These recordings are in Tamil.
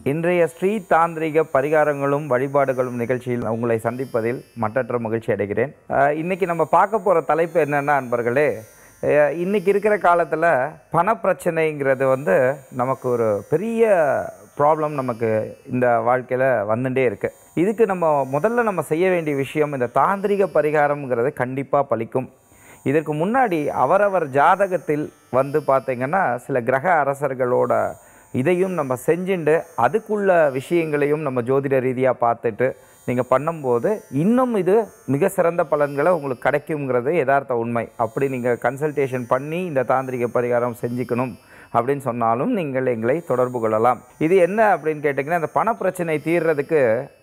இன்றைய ஸ்ரீ தாந்திரிக பரிகாரங்களும் வழிபாடுகளும் நிகழ்ச்சியில் உங்களை சந்திப்பதில் மற்றற்ற மகிழ்ச்சி அடைகிறேன் அஹ், இன்னைக்கு நம்ம பார்க்க போகிற தலைப்பு என்னென்னா அன்பர்களே அஹ், இன்னைக்கு இருக்கிற காலத்தில் பணப்பிரச்சனைங்கிறது வந்து நமக்கு ஒரு பெரிய ப்ராப்ளம் நமக்கு இந்த வாழ்க்கையில் வந்துட்டே இருக்குது இதுக்கு நம்ம முதல்ல நம்ம செய்ய வேண்டிய விஷயம் இந்த தாந்திரிக பரிகாரம்ங்கிறது கண்டிப்பாக பலிக்கும் இதற்கு முன்னாடி அவரவர் ஜாதகத்தில் வந்து பார்த்தீங்கன்னா சில கிரக அரசர்களோட இதையும் நம்ம செஞ்சுண்டு அதுக்குள்ள விஷயங்களையும் நம்ம ஜோதிட ரீதியாக பார்த்துட்டு நீங்கள் பண்ணும்போது இன்னும் இது மிக சிறந்த பலன்களை உங்களுக்கு கிடைக்குங்கிறது யதார்த்த உண்மை அப்படி நீங்கள் கன்சல்டேஷன் பண்ணி இந்த தாந்திரிக பரிகாரம் செஞ்சுக்கணும் அப்படின்னு சொன்னாலும் நீங்கள் எங்களை தொடர்பு கொள்ளலாம் இது என்ன அப்படின்னு கேட்டிங்கன்னா இந்த பணப்பிரச்சனை தீர்றதுக்கு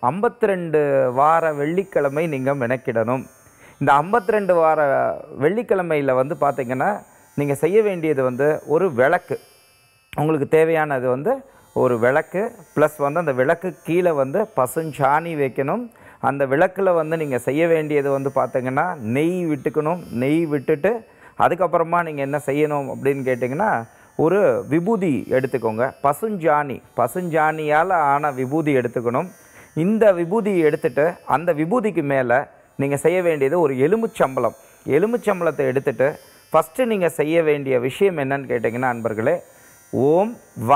52 வார வெள்ளிக்கிழமை நீங்கள் மெனக்கிடணும் இந்த 52 வார வெள்ளிக்கிழமையில் வந்து பார்த்தீங்கன்னா நீங்கள் செய்ய வேண்டியது வந்து ஒரு விளக்கு உங்களுக்கு தேவையானது வந்து ஒரு விளக்கு ப்ளஸ் வந்து அந்த விளக்கு கீழே வந்து பசுஞ்சாணி வைக்கணும் அந்த விளக்கில் வந்து நீங்கள் செய்ய வேண்டியது வந்து பார்த்தீங்கன்னா நெய் விட்டுக்கணும் நெய் விட்டுட்டு அதுக்கப்புறமா நீங்கள் என்ன செய்யணும் அப்படின்னு கேட்டிங்கன்னா ஒரு விபூதி எடுத்துக்கோங்க பசுஞ்சாணி பசுஞ்சாணியால் ஆன விபூதி எடுத்துக்கணும் இந்த விபூதி எடுத்துட்டு அந்த விபூதிக்கு மேலே நீங்கள் செய்ய வேண்டியது ஒரு எலுமிச்சம்பளம் எலுமிச்சம்பளத்தை எடுத்துட்டு ஃபஸ்ட்டு நீங்கள் செய்ய வேண்டிய விஷயம் என்னன்னு கேட்டிங்கன்னா அன்பர்களே ஓம்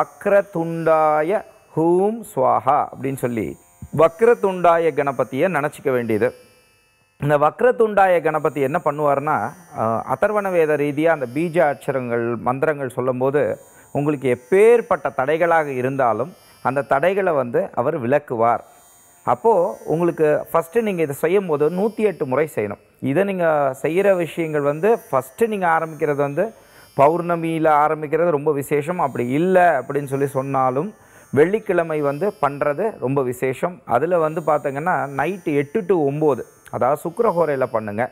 வக்ரதுண்டாய ஹூம் ஸ்வாஹா அப்படின்னு சொல்லி வக்ரதுண்டாய கணபதியை நினச்சிக்க வேண்டியது இந்த வக்ரதுண்டாய கணபதி என்ன பண்ணுவார்னா அஹ், அதர்வண வேத ரீதியாக அந்த பீஜ அட்சரங்கள் மந்திரங்கள் சொல்லும்போது உங்களுக்கு எப்பேற்பட்ட தடைகளாக இருந்தாலும் அந்த தடைகளை வந்து அவர் விளக்குவார் அப்போது உங்களுக்கு ஃபஸ்ட்டு நீங்கள் இதை செய்யும் போது நூற்றி எட்டு முறை செய்யணும் இதை நீங்கள் செய்கிற விஷயங்கள் வந்து ஃபஸ்ட்டு நீங்கள் ஆரம்பிக்கிறது வந்து பௌர்ணமியில் ஆரம்பிக்கிறது ரொம்ப விசேஷம் அப்படி இல்லை அப்படின்னு சொல்லி சொன்னாலும் வெள்ளிக்கிழமை வந்து பண்ணுறது ரொம்ப விசேஷம் அதில் வந்து பார்த்தீங்கன்னா நைட்டு எட்டு டு ஒம்பது அதாவது சுக்கிரஹோரையில் பண்ணுங்கள்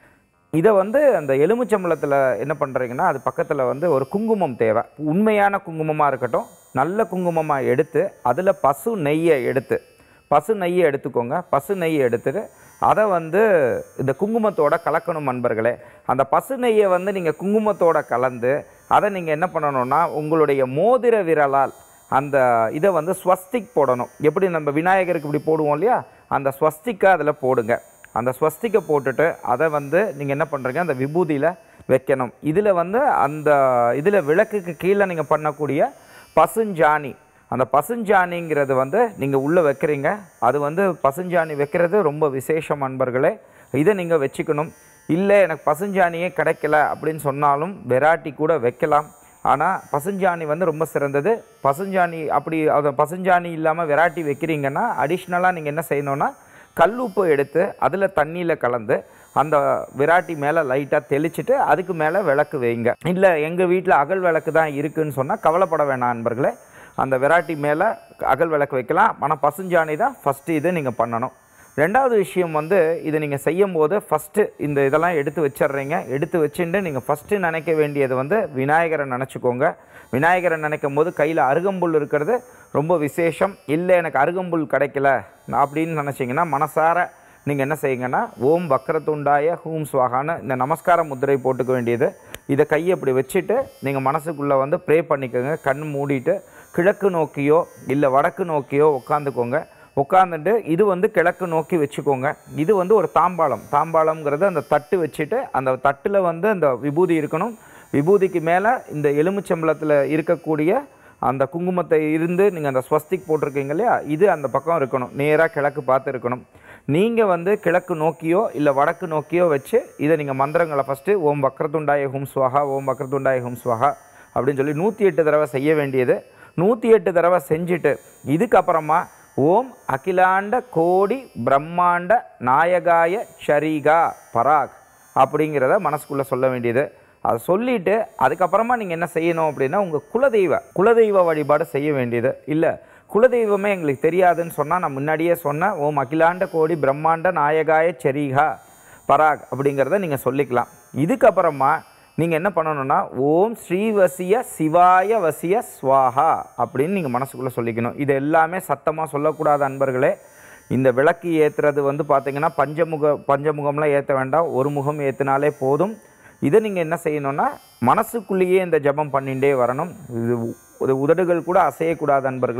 இதை வந்து அந்த எலுமிச்சம்பழத்தில் என்ன பண்ணுறீங்கன்னா அது பக்கத்தில் வந்து ஒரு குங்குமம் தேவை உண்மையான குங்குமமாக இருக்கட்டும் நல்ல குங்குமமாக எடுத்து அதில் பசு நெய்யை எடுத்து பசு நெய்யை எடுத்துக்கோங்க பசு நெய்யை எடுத்துட்டு அதை வந்து இந்த குங்குமத்தோட கலக்கணும் நண்பர்களே அந்த பசு நெய்யை வந்து நீங்கள் குங்குமத்தோட கலந்து அதை நீங்கள் என்ன பண்ணணும்னா உங்களுடைய மோதிர விரலால் அந்த இதை வந்து ஸ்வஸ்திக் போடணும் எப்படி நம்ம விநாயகருக்கு இப்படி போடுவோம் இல்லையா அந்த ஸ்வஸ்திக்கை அதில் போடுங்க அந்த ஸ்வஸ்திக்கை போட்டுட்டு அதை வந்து நீங்கள் என்ன பண்ணுறீங்க அந்த விபூதியில் வைக்கணும் இதில் வந்து அந்த இதில் விளக்குக்கு கீழே நீங்கள் பண்ணக்கூடிய பசுஞ்சாணி அந்த பசுஞ்சாணிங்கிறது வந்து நீங்கள் உள்ளே வைக்கிறீங்க அது வந்து பசுஞ்சாணி வைக்கிறது ரொம்ப விசேஷம் அன்பர்களே இதை நீங்கள் வச்சுக்கணும் இல்லை எனக்கு பசுஞ்சாணியே கிடைக்கல அப்படின்னு சொன்னாலும் வெராட்டி கூட வைக்கலாம் ஆனால் பசுஞ்சாணி வந்து ரொம்ப சிறந்தது பசுஞ்சாணி அப்படி அதை பசுஞ்சாணி இல்லாமல் வெராட்டி வைக்கிறீங்கன்னா அடிஷ்னலாக நீங்கள் என்ன செய்யணும்னா கல்லுப்பு எடுத்து அதில் தண்ணியில் கலந்து அந்த விராட்டி மேலே லைட்டாக தெளிச்சிட்டு அதுக்கு மேலே விளக்கு வைங்க இல்லை எங்கள் வீட்டில் அகல் விளக்கு தான் இருக்குன்னு சொன்னால் கவலைப்பட வேணாம் நண்பர்களே அந்த விராட்டி மேலே அகல் விளக்கு வைக்கலாம் ஆனால் பசுஞ்சாணி தான் ஃபஸ்ட்டு இது நீங்கள் பண்ணணும் ரெண்டாவது விஷயம் வந்து இதை நீங்கள் செய்யும் போது ஃபஸ்ட்டு இந்த இதெல்லாம் எடுத்து வச்சிடுறீங்க எடுத்து வச்சுட்டு நீங்கள் ஃபஸ்ட்டு நினைக்க வேண்டியது வந்து விநாயகரை நினச்சிக்கோங்க விநாயகரை நினைக்கும் போது கையில் அருகம்புல் இருக்கிறது ரொம்ப விசேஷம் இல்லை எனக்கு அருகம்புல் கிடைக்கல நான் அப்படின்னு நினச்சிங்கன்னா மனசார நீங்கள் என்ன செய்யுங்கன்னா ஓம் வக்ரதுண்டாய ஹூம் ஸ்வாகான்னு இந்த நமஸ்கார முத்திரை போட்டுக்க வேண்டியது இதை கையை இப்படி வச்சுட்டு நீங்கள் மனசுக்குள்ளே வந்து ப்ரே பண்ணிக்கோங்க கண் மூடிட்டு கிழக்கு நோக்கியோ இல்லை வடக்கு நோக்கியோ உட்காந்துக்கோங்க உட்காந்துட்டு இது வந்து கிழக்கு நோக்கி வச்சுக்கோங்க இது வந்து ஒரு தாம்பாளம் தாம்பாளம்ங்கிறது அந்த தட்டு வச்சுட்டு அந்த தட்டில் வந்து அந்த விபூதி இருக்கணும் விபூதிக்கு மேலே இந்த எலுமிச்சம்பழத்தில் இருக்கக்கூடிய அந்த குங்குமத்தை இருந்து நீங்கள் அந்த ஸ்வஸ்திக் போட்டிருக்கீங்க இல்லையா இது அந்த பக்கம் இருக்கணும் நேராக கிழக்கு பார்த்து இருக்கணும் நீங்கள் வந்து கிழக்கு நோக்கியோ இல்லை வடக்கு நோக்கியோ வச்சு இதை நீங்கள் மந்திரங்களை ஃபஸ்ட்டு ஓம் வக்ரதுண்டாய ஹும் ஸ்வஹா ஓம் வக்ரதுண்டாய ஹும் ஸ்வஹா அப்படின்னு சொல்லி நூற்றி எட்டு தடவை செய்ய வேண்டியது நூற்றி எட்டு தடவை செஞ்சுட்டு இதுக்கப்புறமா ஓம் அகிலாண்ட கோடி பிரம்மாண்ட நாயகாய ஷரீகா பராக் அப்படிங்கிறத மனசுக்குள்ளே சொல்ல வேண்டியது அதை சொல்லிட்டு அதுக்கப்புறமா நீங்கள் என்ன செய்யணும் அப்படின்னா உங்கள் குலதெய்வ குலதெய்வ வழிபாடு செய்ய வேண்டியது இல்லை குலதெய்வமே எங்களுக்கு தெரியாதுன்னு சொன்னால் நான் முன்னாடியே சொன்னேன் ஓம் அகிலாண்ட கோடி பிரம்மாண்ட நாயகாய செரீகா பராக் அப்படிங்கிறத நீங்கள் சொல்லிக்கலாம் இதுக்கப்புறமா நீங்கள் என்ன பண்ணணும்னா ஓம் ஸ்ரீவசிய சிவாய வசிய ஸ்வாஹா அப்படின்னு நீங்கள் மனசுக்குள்ளே சொல்லிக்கணும் இது எல்லாமே சத்தமாக சொல்லக்கூடாது அன்பர்களே இந்த விளக்கு ஏற்றுறது வந்து பார்த்தீங்கன்னா பஞ்சமுக பஞ்சமுகம்லாம் ஏற்ற வேண்டாம் ஒரு முகம் ஏற்றினாலே போதும் இதை நீங்கள் என்ன செய்யணும்னா மனசுக்குள்ளேயே இந்த ஜெபம் பண்ணிகிட்டே வரணும் இது உ- இது உதடுகள் கூட அசையக்கூடாது அன்பர்களே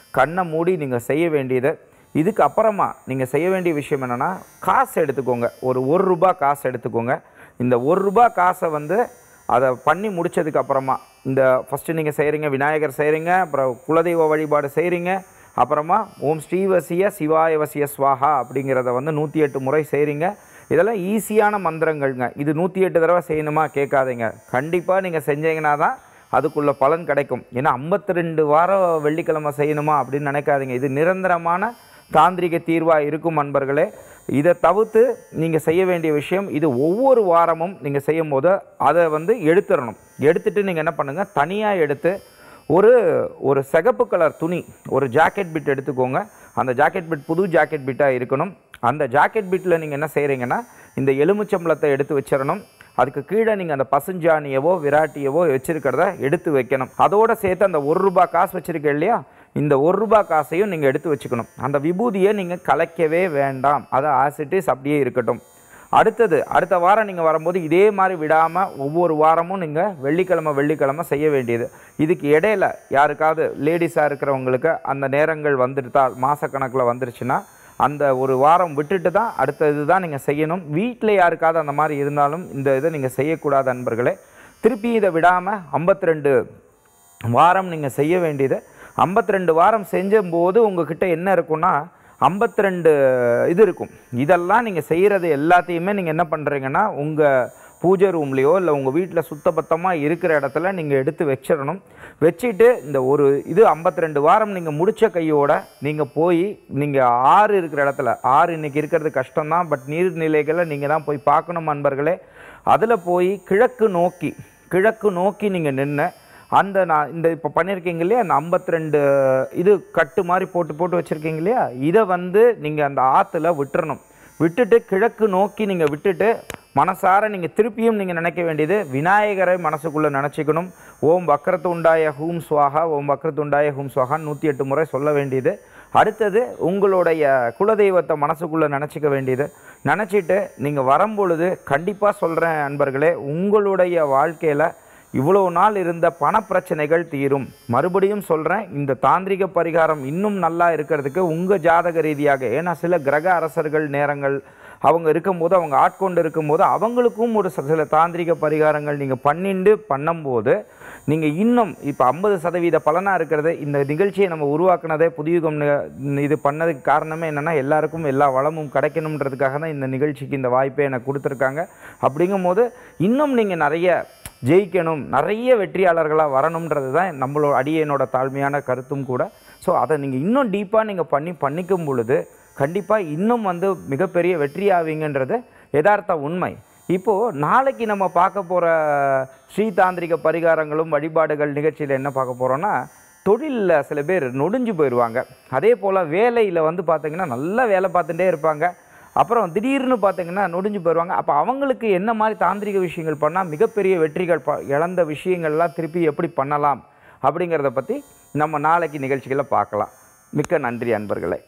கண்ணை மூடி நீங்கள் செய்ய வேண்டியது இதுக்கு அப்புறமா நீங்கள் செய்ய வேண்டிய விஷயம் என்னென்னா காசு எடுத்துக்கோங்க ஒரு ஒரு ரூபா காசு எடுத்துக்கோங்க இந்த ஒரு ரூபா காசை வந்து அதை பண்ணி முடிச்சதுக்கு அப்புறமா இந்த ஃபஸ்ட்டு நீங்கள் செய்கிறீங்க விநாயகர் செய்கிறீங்க அப்புறம் குலதெய்வ வழிபாடு செய்கிறீங்க அப்புறமா ஓம் ஸ்ரீவசிய சிவாயவசிய ஸ்வாஹா அப்படிங்கிறத வந்து நூற்றி எட்டு முறை செய்கிறீங்க இதெல்லாம் ஈஸியான மந்திரங்கள்ங்க இது நூற்றி எட்டு தடவை செய்யணுமா கேட்காதீங்க கண்டிப்பாக நீங்கள் செஞ்சீங்கன்னா தான் அதுக்குள்ள பலன் கிடைக்கும் ஏன்னா ஐம்பத்தி ரெண்டு வாரம் வெள்ளிக்கிழமை செய்யணுமா அப்படின்னு நினைக்காதீங்க இது நிரந்தரமான தாந்திரிக தீர்வாக இருக்கும் அன்பர்களே இதை தவிர்த்து நீங்கள் செய்ய வேண்டிய விஷயம் இது ஒவ்வொரு வாரமும் நீங்கள் செய்யும் போது அதை வந்து எடுத்துடணும் எடுத்துட்டு நீங்கள் என்ன பண்ணுங்கள் தனியாக எடுத்து ஒரு ஒரு சிகப்பு கலர் துணி ஒரு ஜாக்கெட் பிட் எடுத்துக்கோங்க அந்த ஜாக்கெட் பிட் புது ஜாக்கெட் பிட்டாக இருக்கணும் அந்த ஜாக்கெட் பிட்டில் நீங்கள் என்ன செய்கிறீங்கன்னா இந்த எலுமிச்சம்பழத்தை எடுத்து வச்சிடணும் அதுக்கு கீழே நீங்கள் அந்த பசுஞ்சாணியவோ விராட்டியவோ வச்சிருக்கிறத எடுத்து வைக்கணும் அதோட சேர்த்து அந்த ஒரு ரூபாய் காசு வச்சிருக்க இல்லையா இந்த ஒரு ரூபாய் காசையும் நீங்கள் எடுத்து வச்சுக்கணும் அந்த விபூதியை நீங்கள் கலைக்கவே வேண்டாம் அதை ஆசிட்டிஸ் அப்படியே இருக்கட்டும் அடுத்தது அடுத்த வாரம் நீங்கள் வரும்போது இதே மாதிரி விடாமல் ஒவ்வொரு வாரமும் நீங்கள் வெள்ளிக்கிழமை வெள்ளிக்கிழமை செய்ய வேண்டியது இதுக்கு இடையில யாருக்காவது லேடிஸாக இருக்கிறவங்களுக்கு அந்த நேரங்கள் வந்துட்டால் மாதக்கணக்கில் வந்துருச்சுன்னா அந்த ஒரு வாரம் விட்டுட்டு தான் அடுத்த இதுதான் நீங்கள் செய்யணும் வீட்டில் யாருக்காவது அந்த மாதிரி இருந்தாலும் இந்த இதை நீங்கள் செய்யக்கூடாது அன்பர்களே திருப்பி இதை விடாமல் ஐம்பத்தி ரெண்டு வாரம் நீங்கள் செய்ய வேண்டியது 52 வாரம் செஞ்சும்போது உங்ககிட்ட என்ன இருக்கும்னா 52 இது இருக்கும் இதெல்லாம் நீங்கள் செய்கிறது எல்லாத்தையுமே நீங்கள் என்ன பண்ணுறீங்கன்னா உங்கள் பூஜை ரூம்லேயோ இல்லை உங்கள் வீட்டில் சுத்தபத்தமாக இருக்கிற இடத்துல நீங்கள் எடுத்து வச்சிடணும் வச்சுட்டு இந்த ஒரு இது 52 வாரம் நீங்கள் முடிச்ச கையோட நீங்கள் போய் நீங்கள் ஆறு இருக்கிற இடத்துல ஆறு இன்னைக்கு இருக்கிறது கஷ்டம்தான் பட் நீர்நிலைகளை நீங்கள் தான் போய் பார்க்கணும் அன்பர்களே அதில் போய் கிழக்கு நோக்கி கிழக்கு நோக்கி நீங்கள் நின்று அந்த நான் இந்த இப்போ பண்ணியிருக்கீங்க இல்லையா அந்த 52 இது கட்டு மாதிரி போட்டு போட்டு வச்சுருக்கீங்க இல்லையா இதை வந்து நீங்கள் அந்த ஆற்றுல விட்டுறணும் விட்டுட்டு கிழக்கு நோக்கி நீங்கள் விட்டுட்டு மனசார நீங்கள் திருப்பியும் நீங்கள் நினைக்க வேண்டியது விநாயகரை மனசுக்குள்ளே நினச்சிக்கணும் ஓம் வக்ரத்துண்டாய ஹூம் சுவாகா ஓம் வக்ரத்துண்டாய ஹூம் சுவாகா நூற்றி எட்டு முறை சொல்ல வேண்டியது அடுத்தது உங்களுடைய குலதெய்வத்தை மனசுக்குள்ளே நினச்சிக்க வேண்டியது நினச்சிட்டு நீங்கள் வரும்பொழுது கண்டிப்பாக சொல்கிறேன் அன்பர்களே உங்களுடைய வாழ்க்கையில் இவ்வளவு நாள் இருந்த பணப்பிரச்சனைகள் தீரும் மறுபடியும் சொல்கிறேன் இந்த தாந்திரிக பரிகாரம் இன்னும் நல்லா இருக்கிறதுக்கு உங்கள் ஜாதக ரீதியாக ஏன்னா சில கிரக அரசர்கள் நேரங்கள் அவங்க இருக்கும்போது அவங்க ஆட்கொண்டு இருக்கும்போது அவங்களுக்கும் ஒரு சில சில தாந்திரிக பரிகாரங்கள் நீங்கள் பண்ணிண்டு பண்ணும்போது நீங்கள் இன்னும் இப்போ ஐம்பது சதவீத பலனாக இருக்கிறது இந்த நிகழ்ச்சியை நம்ம உருவாக்குனதே புதியுகம் நி- இது பண்ணதுக்கு காரணமே என்னென்னா எல்லாருக்கும் எல்லா வளமும் கிடைக்கணுன்றதுக்காக தான் இந்த நிகழ்ச்சிக்கு இந்த வாய்ப்பை எனக்கு கொடுத்துருக்காங்க அப்படிங்கும்போது இன்னும் நீங்கள் நிறைய ஜெயிக்கணும் நிறைய வெற்றியாளர்களாக வரணுன்றது தான் நம்மளோட அடியனோட தாழ்மையான கருத்தும் கூட ஸோ அதை நீங்கள் இன்னும் டீப்பாக நீங்கள் பண்ணி பண்ணிக்கும் பொழுது கண்டிப்பாக இன்னும் வந்து மிகப்பெரிய வெற்றி ஆவீங்கன்றது யதார்த்த உண்மை இப்போது நாளைக்கு நம்ம பார்க்க போகிற ஸ்ரீதாந்திரிக பரிகாரங்களும் வழிபாடுகள் நிகழ்ச்சியில் என்ன பார்க்க போகிறோன்னா தொழிலில் சில பேர் நொடிஞ்சு போயிடுவாங்க அதே போல் வேலையில் வந்து பார்த்திங்கன்னா நல்லா வேலை பார்த்துட்டே இருப்பாங்க அப்புறம் திடீர்னு பார்த்தீங்கன்னா நொடிஞ்சு போயிடுவாங்க அப்போ அவங்களுக்கு என்ன மாதிரி தாந்திரிக விஷயங்கள் பண்ணால் மிகப்பெரிய வெற்றிகள் ப இழந்த விஷயங்கள்லாம் திருப்பி எப்படி பண்ணலாம் அப்படிங்கிறத பற்றி நம்ம நாளைக்கு நிகழ்ச்சிகளை பார்க்கலாம் மிக்க நன்றி அன்பர்களே